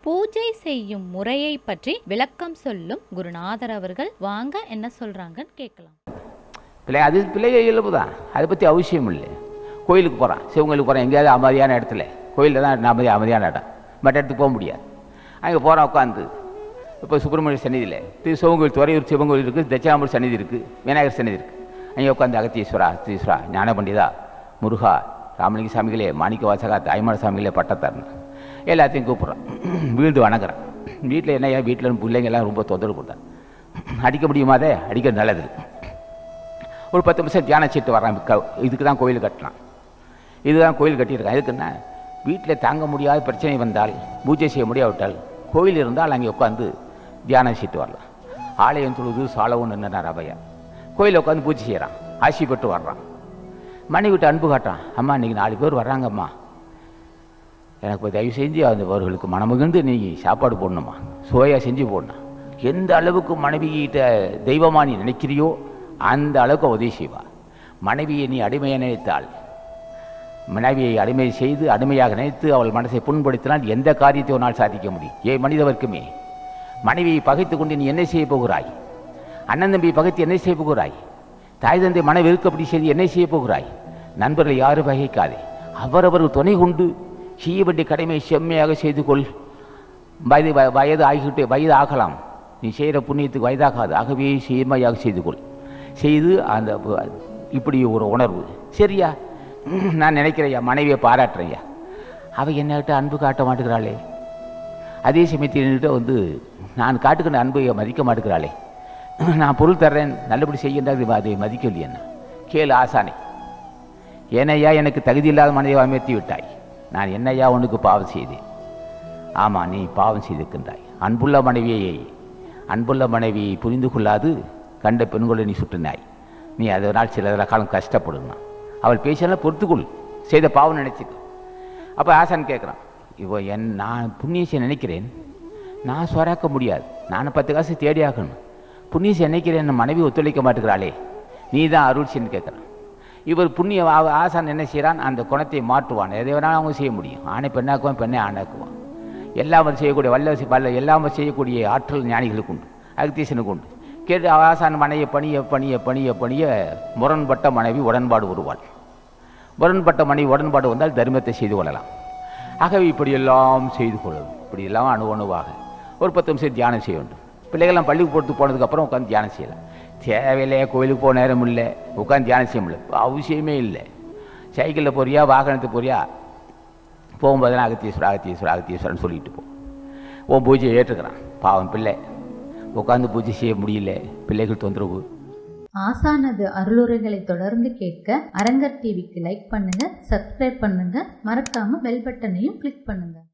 பூஜை செய்யும் முறையை பற்றி விளக்கம் சொல்லும் குருநாதர் அவர்கள் வாங்க என்ன சொல்றாங்கன்னு கேட்கலாம் பிள்ளை அது பிள்ளைய இயல்பு தான் அதை பற்றி அவசியம் இல்லை கோயிலுக்கு போகிறான் சிவங்களுக்கு போகிறான் எங்கேயாவது அமைதியான இடத்துல கோயிலில் தான் அமைதி அமைதியான இடம் மற்ற இடத்துக்கு போக முடியாது அங்கே போகிறான் உட்காந்து இப்போ சுப்பிரமணிய சன்னிதியில் திரு சிவங்கோயில் துறையூர் சிவன் கோயில் இருக்குது தட்சிணாமூர் சன்னிதி இருக்குது விநாயகர் சன்னிதி இருக்குது அங்கே உட்காந்து அகத்தீஸ்வரா அகத்தீஸ்வரா ஞான பண்டிதா முருகா ராமலிங்க சாமிகளே மாணிக்க வாசகா தாய்மான சாமிகளே பட்டத்தரணும் எல்லாத்தையும் கூப்பிட்றான் வீழ்ந்து வணங்குறான் வீட்டில் என்னையா வீட்டில் பிள்ளைங்க எல்லாம் ரொம்ப தொந்தரவு கொடுத்தாங்க அடிக்க முடியுமா அதை அடிக்கிறது நல்லது ஒரு பத்து நிமிஷம் தியானம் செய்யிட்டு வர்றான் க- இதுக்கு தான் கோயில் கட்டலாம் இதுதான் கோயில் கட்டியிருக்கான் எதுக்குன்னா வீட்டில் தாங்க முடியாத பிரச்சனை வந்தால் பூஜை செய்ய முடியாவிட்டால் கோயில் இருந்தால் அங்கே உட்காந்து தியானம் செய்யிட்டு வரலாம் ஆலயம் தொழுது சாலவும் நின்றார் அபயா கோயிலில் உட்காந்து பூஜை செய்கிறான் ஆசி பெற்று வர்றான் மனைவிட்டு அன்பு காட்டுறான் அம்மா இன்னைக்கு நாலு பேர் வர்றாங்கம்மா எனக்கு இப்போ தயவு செஞ்சு அந்த அவர்களுக்கு மனமுகிழ்ந்து நீ சாப்பாடு போடணுமா சுவையாக செஞ்சு போடணும் எந்த அளவுக்கு மனைவிகிட்ட தெய்வமா நீ நினைக்கிறியோ அந்த அளவுக்கு அவ உதவி செய்வா மனைவியை நீ அடிமையை நினைத்தால் மனைவியை அடிமை செய்து அடிமையாக நினைத்து அவள் மனசை புண்படுத்தினால் எந்த காரியத்தை ஒரு நாள் சாதிக்க முடியும் ஏ மனிதவர்க்குமே மனைவியை பகைத்து கொண்டு நீ என்ன செய்ய போகிறாய் அண்ணன் தம்பியை பகைத்து என்ன செய்ய போகிறாய் தாய் தந்தை மன வெறுக்கப்படி செய்து என்ன செய்ய போகிறாய் நண்பர்களை யாரும் பகைக்காதே அவரவர் துணை கொண்டு செய்ய வேண்டிய கடமையை செம்மையாக செய்து கொள் வயது வ- வயது ஆகிவிட்டு வயது ஆகலாம் நீ செய்கிற புண்ணியத்துக்கு வயதாகாது ஆகவே செம்மையாக செய்து கொள் செய்து அந்த ப- இப்படி ஒரு உணர்வு சரியா ம், நான் நினைக்கிறேன்யா மனைவியை பாராட்டுறேன்யா அவள் என்னகிட்ட அன்பு காட்ட மாட்டேங்கிறாளே அதே சமயத்தில் என்கிட்ட வந்து நான் காட்டுக்கிற அன்பை மதிக்க மாட்டேங்கிறாளே நான் பொருள் தர்றேன் நல்லபடி செய்கின்றது அதை மதிக்கலையே என்ன கேளு ஆசானே ஏனையா எனக்கு தகுதி இல்லாத மனைவி அமைத்தி விட்டாய் நான் என்னையா உனக்கு பாவம் செய்தேன் ஆமாம் நீ பாவம் செய்திருக்கின்றாய் அன்புள்ள மனைவியை அன்புள்ள மனைவியை புரிந்து கொள்ளாது கண்ட பெண்களை நீ சுற்றினாய் நீ அதனால் சில காலம் கஷ்டப்படணும் அவள் பேசியெல்லாம் பொறுத்துக்கொள் செய்த பாவம் நினைச்சுக்க அப்போ ஆசான் கேட்குறான் இப்போ என் நான் புண்ணியசை நினைக்கிறேன் நான் சொராக்க முடியாது நான் பத்து காசு தேடி ஆகணும் புண்ணியசை நினைக்கிறேன் என் மனைவி ஒத்துழைக்க மாட்டேங்கிறாளே நீ தான் அருள் செய்யு கேட்குறான் இவர் புண்ணிய ஆ- ஆசான் என்ன செய்கிறான் அந்த குணத்தை மாற்றுவான் எதை வேணாலும் அவங்க செய்ய முடியும் ஆணை பெண்ணாக்குவான் பெண்ணை ஆணாக்குவான் எல்லாம் செய்யக்கூடிய வல்ல வல்ல எல்லாம் செய்யக்கூடிய ஆற்றல் ஞானிகளுக்கு உண்டு அகத்தீசனுக்கு உண்டு கேட்டு ஆசான் மனையை பணிய பணிய பணிய பணிய முரண்பட்ட மனைவி உடன்பாடு வருவாள் முரண்பட்ட மனைவி உடன்பாடு வந்தால் தர்மத்தை செய்து கொள்ளலாம் ஆகவே இப்படியெல்லாம் செய்து கொள்ளணும் இப்படியெல்லாம் அணு அணுவாக ஒரு பத்து நிமிஷம் தியானம் செய்ய வேண்டும் பிள்ளைகள்லாம் பள்ளிக்கு போட்டு போனதுக்கப்புறம் உட்காந்து தியானம் செய்யலாம் தேவையில்லையே கோயிலுக்கு போக நேரம் இல்லை உட்காந்து தியானம் செய்ய முடியல இப்ப அவசியமே இல்லை சைக்கிளில் போறியா வாகனத்துக்கு போறியா போகும்போதெல்லாம் அகத்தீஸ்வரர் அகத்தீஸ்வரர் அகத்தீஸ்வரன் சொல்லிட்டு போ உன் பூஜையை ஏற்றுக்கிறான் பாவம் பிள்ளை உட்காந்து பூஜை செய்ய முடியல பிள்ளைகள் தொந்தரவு ஆசானது அருளுரைகளை தொடர்ந்து கேட்க அரங்கர் டிவிக்கு லைக் பண்ணுங்க சப்ஸ்கிரைப் பண்ணுங்க மறக்காம பெல் பட்டனையும் கிளிக் பண்ணுங்க